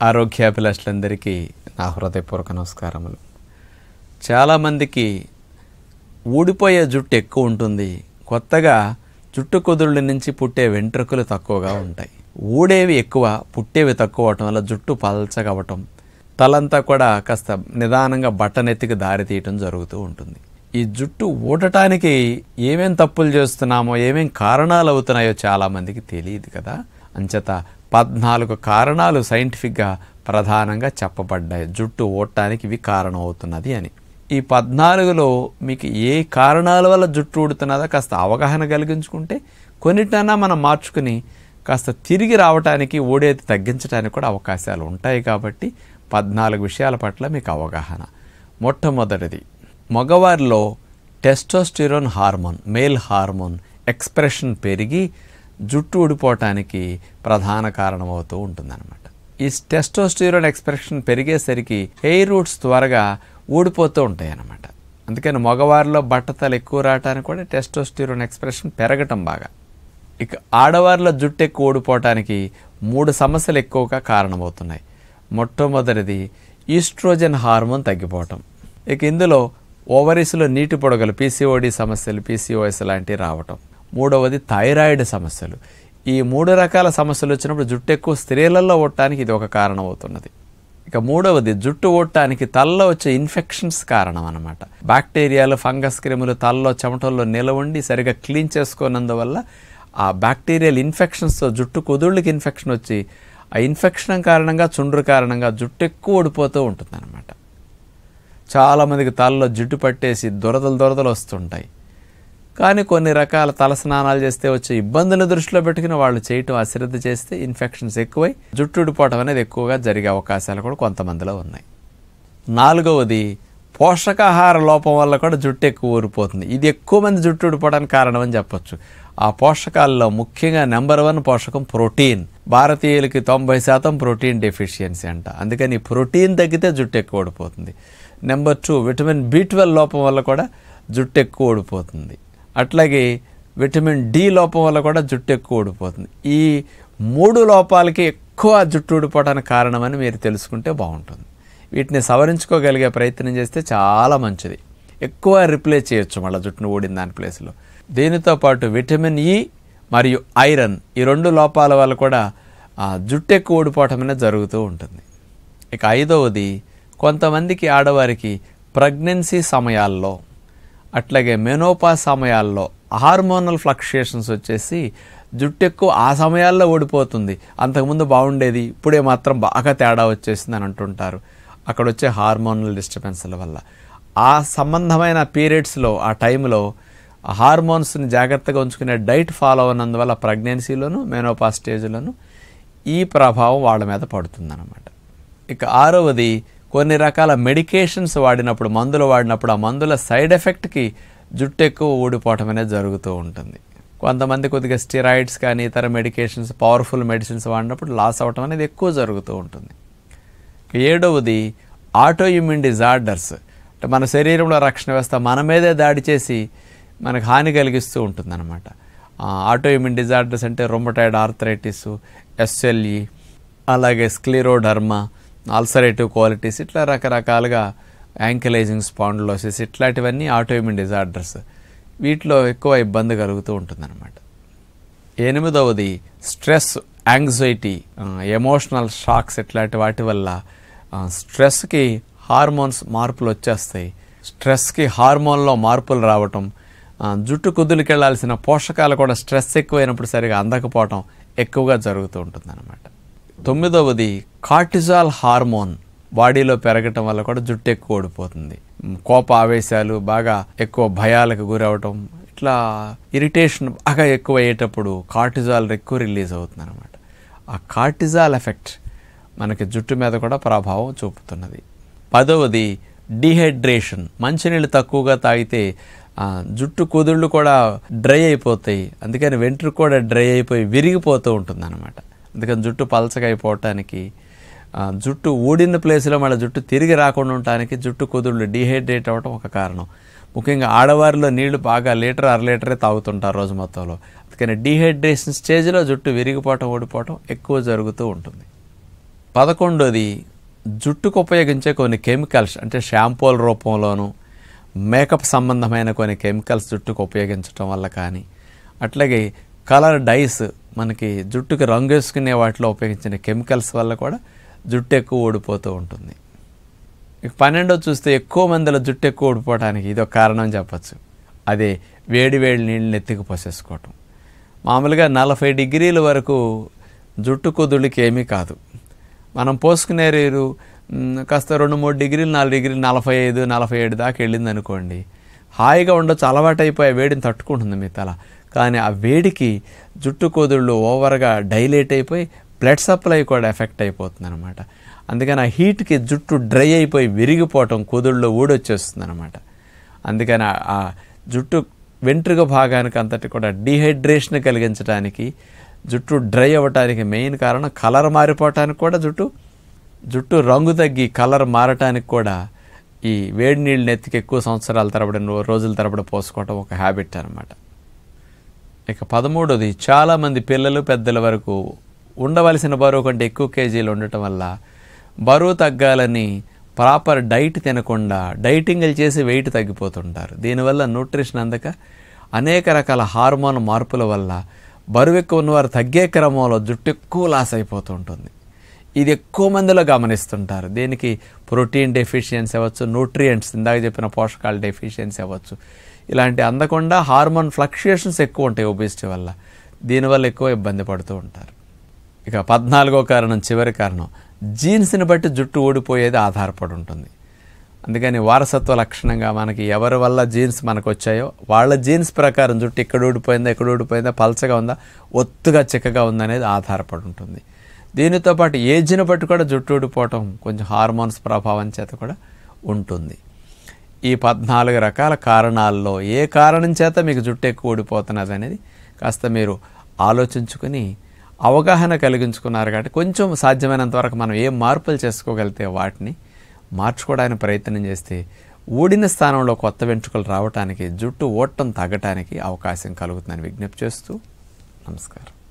ఆరోగ్యాభిలాషులందరికీ నా హృదయపూర్వక నమస్కారములు చాలామందికి ఊడిపోయే జుట్టు ఎక్కువ ఉంటుంది కొత్తగా జుట్టు కుదుళ్ళ నుంచి పుట్టే వెంట్రుకలు తక్కువగా ఉంటాయి ఊడేవి ఎక్కువ పుట్టేవి తక్కువ అవటం వల్ల జుట్టు పల్చగా అవ్వటం తలంతా కూడా కాస్త నిదానంగా బట్టనెత్తికి దారి తీయటం జరుగుతూ ఉంటుంది ఈ జుట్టు ఊడటానికి ఏమేం తప్పులు చేస్తున్నామో ఏమేం కారణాలు అవుతున్నాయో చాలామందికి తెలియదు కదా అంచేత పద్నాలుగు కారణాలు సైంటిఫిక్గా ప్రధానంగా చెప్పబడ్డాయి జుట్టు ఊడటానికి ఇవి కారణం అవుతున్నది అని ఈ పద్నాలుగులో మీకు ఏ కారణాల వల్ల జుట్టు ఊడుతున్నదో కాస్త అవగాహన కలిగించుకుంటే కొన్నిటన్నా మనం మార్చుకుని కాస్త తిరిగి రావటానికి ఊడేది తగ్గించడానికి కూడా అవకాశాలు ఉంటాయి కాబట్టి పద్నాలుగు విషయాల పట్ల మీకు అవగాహన మొట్టమొదటిది మగవారిలో testosterone hormone male hormone expression పెరిగి జుట్టు ఊడిపోవటానికి ప్రధాన కారణమవుతూ ఉంటుందన్నమాట ఈ టెస్టోస్టిరోన్ ఎక్స్ప్రెషన్ పెరిగేసరికి హెయిర్ రూట్స్ త్వరగా ఊడిపోతూ ఉంటాయి అన్నమాట అందుకని మగవారిలో బట్టతలు ఎక్కువ రావడానికి కూడా టెస్టోస్టిరోన్ ఎక్స్ప్రెషన్ పెరగటం బాగా ఇక ఆడవారిలో జుట్టు ఎక్కువ ఊడిపోవటానికి మూడు సమస్యలు ఎక్కువగా కారణమవుతున్నాయి మొట్టమొదటిది ఈస్ట్రోజన్ హార్మోన్ తగ్గిపోవటం ఇక ఇందులో ఓవరీస్లో నీటి పొడగలు పీసీఓడి సమస్యలు పీసీఓఎస్ లాంటివి రావటం మూడవది థైరాయిడ్ సమస్యలు ఈ మూడు రకాల సమస్యలు వచ్చినప్పుడు జుట్టు ఎక్కువ స్త్రీలలో ఓడటానికి ఇది ఒక కారణం అవుతున్నది ఇక మూడవది జుట్టు ఓడటానికి తలలో వచ్చే ఇన్ఫెక్షన్స్ కారణం అనమాట బ్యాక్టీరియాలు ఫంగస్ క్రిములు తలలో చెమటల్లో నిలవండి సరిగా క్లీన్ చేసుకోనందువల్ల ఆ బ్యాక్టీరియల్ ఇన్ఫెక్షన్స్తో జుట్టు కుదుళ్ళకి ఇన్ఫెక్షన్ వచ్చి ఆ ఇన్ఫెక్షన్ కారణంగా చుండ్రు కారణంగా జుట్టు ఎక్కువ ఊడిపోతూ ఉంటుంది అనమాట చాలామందికి తలలో జిడ్డు పట్టేసి దురదలు దురదలు వస్తుంటాయి కానీ కొన్ని రకాల తల స్నానాలు చేస్తే వచ్చే ఇబ్బందులను దృష్టిలో పెట్టుకుని వాళ్ళు చేయటం అశ్రద్ధ చేస్తే ఇన్ఫెక్షన్స్ ఎక్కువై జుట్టు ఊడిపోవటం అనేది ఎక్కువగా జరిగే అవకాశాలు కూడా కొంతమందిలో ఉన్నాయి నాలుగవది పోషకాహార లోపం వల్ల కూడా జుట్టు ఎక్కువ ఊరిపోతుంది ఇది ఎక్కువ మంది జుట్టు ఊడిపోవడానికి కారణం అని చెప్పొచ్చు ఆ పోషకాల్లో ముఖ్యంగా నెంబర్ వన్ పోషకం ప్రోటీన్ భారతీయులకి తొంభై శాతం ప్రోటీన్ డెఫిషియన్సీ అంట అందుకని ప్రోటీన్ తగ్గితే జుట్టు ఎక్కువ ఊడిపోతుంది number two vitamin B twelve లోపం వల్ల కూడా జుట్టు ఎక్కువ ఊడిపోతుంది అట్లాగే విటమిన్ డి లోపం వల్ల కూడా జుట్టు ఎక్కువ ఊడిపోతుంది ఈ మూడు లోపాలకి ఎక్కువ జుట్టు ఊడిపోవడానికి కారణమని మీరు తెలుసుకుంటే బాగుంటుంది వీటిని సవరించుకోగలిగే ప్రయత్నం చేస్తే చాలా మంచిది ఎక్కువ రిప్లేస్ చేయొచ్చు మళ్ళీ జుట్టును ఊడిన దాని ప్లేస్లో దీనితో పాటు విటమిన్ ఇ మరియు ఐరన్ ఈ రెండు లోపాల వల్ల కూడా ఆ, జుట్టు ఎక్కువ ఊడిపోవటం అనేది జరుగుతూ ఉంటుంది ఇక ఐదవది కొంతమందికి ఆడవారికి ప్రెగ్నెన్సీ సమయాల్లో అట్లాగే మెనోపా సమయాల్లో హార్మోనల్ ఫ్లక్చుయేషన్స్ వచ్చేసి జుట్టు ఎక్కువ ఆ సమయాల్లో ఓడిపోతుంది అంతకుముందు బాగుండేది ఇప్పుడే మాత్రం బాగా తేడా వచ్చేసింది అని అంటుంటారు అక్కడ వచ్చే హార్మోనల్ డిస్టర్బెన్స్ల వల్ల ఆ సంబంధమైన పీరియడ్స్లో ఆ టైంలో ఆ హార్మోన్స్ని జాగ్రత్తగా ఉంచుకునే డైట్ ఫాలో అయినందువల్ల ప్రెగ్నెన్సీలోను మెనోపా స్టేజ్లోను ఈ ప్రభావం వాళ్ళ మీద పడుతుందన్నమాట ఇక ఆరవది కొన్ని రకాల మెడికేషన్స్ వాడినప్పుడు మందులు వాడినప్పుడు ఆ మందుల సైడ్ ఎఫెక్ట్కి జుట్టు ఎక్కువ ఊడిపోవటం అనేది జరుగుతూ ఉంటుంది కొంతమంది కొద్దిగా స్టిరాయిడ్స్ కానీ ఇతర మెడికేషన్స్ పవర్ఫుల్ మెడిసిన్స్ వాడినప్పుడు లాస్ అవ్వటం అనేది ఎక్కువ జరుగుతూ ఉంటుంది ఇక ఏడవది ఆటో ఇమ్యూన్ డిజార్డర్స్ అంటే మన శరీరంలో రక్షణ వ్యవస్థ మన మీదే దాడి చేసి మనకు హాని కలిగిస్తూ ఉంటుందన్నమాట ఆటో ఇమ్యూన్ డిజార్డర్స్ అంటే రొమటైడ్ ఆర్థరైటిస్ ఎస్ఎల్ఈ అలాగే స్క్లీరోడర్మా అల్సరేటివ్ క్వాలిటీస్ ఇట్లా రకరకాలుగా యాంకిలైజింగ్ స్పాండ్లోసిస్ ఇట్లాంటివన్నీ ఆటో ఇమ్యూన్ డిజార్డర్స్ వీటిలో ఎక్కువ ఇబ్బంది కలుగుతూ ఉంటుందన్నమాట ఎనిమిదవది స్ట్రెస్ యాంగ్జైటీ ఎమోషనల్ షాక్స్ ఇట్లాంటి వాటి వల్ల ఆ, స్ట్రెస్కి హార్మోన్స్ మార్పులు వచ్చేస్తాయి స్ట్రెస్కి హార్మోన్లో మార్పులు రావటం ఆ, జుట్టు కుదులుకెళ్లాల్సిన పోషకాలు కూడా స్ట్రెస్ ఎక్కువైనప్పుడు సరిగా అందకపోవటం ఎక్కువగా జరుగుతూ ఉంటుందన్నమాట తొమ్మిదవది కార్టిజాల్ హార్మోన్ బాడీలో పెరగటం వల్ల కూడా జుట్టు ఎక్కువ ఓడిపోతుంది మ్, కోప ఆవేశాలు బాగా ఎక్కువ భయాలకు గురవటం ఇట్లా ఇరిటేషన్ బాగా ఎక్కువ అయ్యేటప్పుడు కార్టిజాల్ ఎక్కువ రిలీజ్ అవుతుంది అనమాట ఆ కార్టిజాల్ ఎఫెక్ట్ మనకి జుట్టు మీద కూడా ప్రభావం చూపుతున్నది పదవది డిహైడ్రేషన్ మంచినీళ్ళు తక్కువగా తాగితే ఆ, జుట్టు కుదుళ్ళు కూడా డ్రై అయిపోతాయి అందుకని వెంట్రుక కూడా డ్రై అయిపోయి విరిగిపోతూ ఉంటుంది అనమాట అందుకని జుట్టు పలచగా అయిపోవటానికి ఆ, జుట్టు ఊడిన ప్లేస్లో మళ్ళీ జుట్టు తిరిగి రాకుండా ఉండటానికి జుట్టు కుదుళ్ళు డిహైడ్రేట్ అవ్వటం ఒక కారణం ముఖ్యంగా ఆడవారిలో నీళ్లు బాగా లీటర్ అర లీటరే తాగుతుంటారు రోజు మొత్తంలో అందుకని డిహైడ్రేషన్ స్టేజ్లో జుట్టు విరిగిపోవటం ఓడిపోవటం ఎక్కువ జరుగుతూ ఉంటుంది పదకొండోది జుట్టుకు ఉపయోగించే కొన్ని కెమికల్స్ అంటే షాంపూల రూపంలోనూ మేకప్ సంబంధమైన కొన్ని కెమికల్స్ జుట్టుకు ఉపయోగించడం వల్ల కానీ అట్లాగే కలర్ డైస్ మనకి జుట్టుకి రంగు వేసుకునే వాటిలో ఉపయోగించిన కెమికల్స్ వల్ల కూడా జుట్టు ఎక్కువ ఊడిపోతూ ఉంటుంది ఇక పన్నెండో చూస్తే ఎక్కువ మందిలో జుట్టు ఎక్కువ ఊడిపోవడానికి ఇది ఒక కారణం చెప్పచ్చు అదే వేడి వేడి నీళ్ళని ఎత్తికి పోసేసుకోవటం మామూలుగా నలభై డిగ్రీల వరకు జుట్టు కుదుళ్ళకి ఏమీ కాదు మనం పోసుకునే నీరు మ్, కాస్త రెండు మూడు డిగ్రీలు నాలుగు డిగ్రీలు నలభై ఐదు నలభై ఏడు దాకా వెళ్ళింది అనుకోండి హాయిగా ఉండొచ్చు అలవాటు అయిపోయి ఆ వేడిని తట్టుకుంటుంది మీ తల కానీ ఆ వేడికి జుట్టు కుదుళ్ళు ఓవర్గా డైలేట్ అయిపోయి బ్లడ్ సప్లై కూడా ఎఫెక్ట్ అయిపోతుంది అనమాట అందుకని ఆ హీట్కి జుట్టు డ్రై అయిపోయి విరిగిపోవటం కుదుళ్ళు ఊడొచ్చేస్తుంది అనమాట అందుకని ఆ- ఆ జుట్టు వెంట్రుక భాగానికి అంతటి కూడా డీహైడ్రేషన్ కలిగించడానికి జుట్టు డ్రై అవ్వటానికి మెయిన్ కారణం కలర్ మారిపోవటానికి కూడా జుట్టు జుట్టు రంగు తగ్గి కలర్ మారటానికి కూడా ఈ వేడి నీళ్ళు నెత్తికి ఎక్కువ సంవత్సరాల తరబడి రో- రోజుల తరబడి పోసుకోవటం ఒక హ్యాబిట్ అనమాట ఇక పదమూడోది చాలామంది పిల్లలు పెద్దల వరకు ఉండవలసిన బరువు కంటే ఎక్కువ కేజీలు ఉండటం వల్ల బరువు తగ్గాలని ప్రాపర్ డైట్ తినకుండా డైటింగ్లు చేసి వెయిట్ తగ్గిపోతుంటారు దీనివల్ల న్యూట్రిషన్ అందక అనేక రకాల హార్మోన్ మార్పుల వల్ల బరువు ఎక్కువ ఉన్నవారు తగ్గే క్రమంలో జుట్టు ఎక్కువ లాస్ అయిపోతూ ఉంటుంది ఇది ఎక్కువ మందిలో గమనిస్తుంటారు దీనికి ప్రోటీన్ డెఫిషియన్సీ అవ్వచ్చు న్యూట్రియంట్స్ ఇందాక చెప్పిన పోషకాల డెఫిషియన్సీ అవ్వచ్చు ఇలాంటి అందకుండా హార్మోన్ ఫ్లక్చుయేషన్స్ ఎక్కువ ఉంటాయి ఒబిసిటీ వల్ల దీనివల్ల ఎక్కువ ఇబ్బంది పడుతూ ఉంటారు ఇక పద్నాలుగో కారణం చివరి కారణం జీన్స్ని బట్టి జుట్టు ఊడిపోయేది ఆధారపడి ఉంటుంది అందుకని వారసత్వ లక్షణంగా మనకి ఎవరి వల్ల జీన్స్ మనకు వచ్చాయో వాళ్ళ జీన్స్ ప్రకారం జుట్టు ఇక్కడ ఊడిపోయిందా ఇక్కడ ఊడిపోయిందా పలచగా ఉందా ఒత్తుగా చిక్కగా ఉందా అనేది ఆధారపడి ఉంటుంది దీనితో పాటు ఏజ్ని బట్టి కూడా జుట్టు ఊడిపోవటం కొంచెం హార్మోన్స్ ప్రభావం చేత కూడా ఉంటుంది ఈ పద్నాలుగు రకాల కారణాల్లో ఏ కారణం చేత మీకు జుట్టు ఎక్కువ ఊడిపోతున్నది అనేది కాస్త మీరు ఆలోచించుకుని అవగాహన కలిగించుకున్నారు కాబట్టి కొంచెం సాధ్యమైనంత వరకు మనం ఏ మార్పులు చేసుకోగలిగితే వాటిని మార్చుకోవడానికి ప్రయత్నం చేస్తే ఊడిన స్థానంలో కొత్త వెంట్రుకలు రావటానికి జుట్టు ఓట్టం తగ్గటానికి అవకాశం కలుగుతుందని విజ్ఞప్తి చేస్తూ నమస్కారం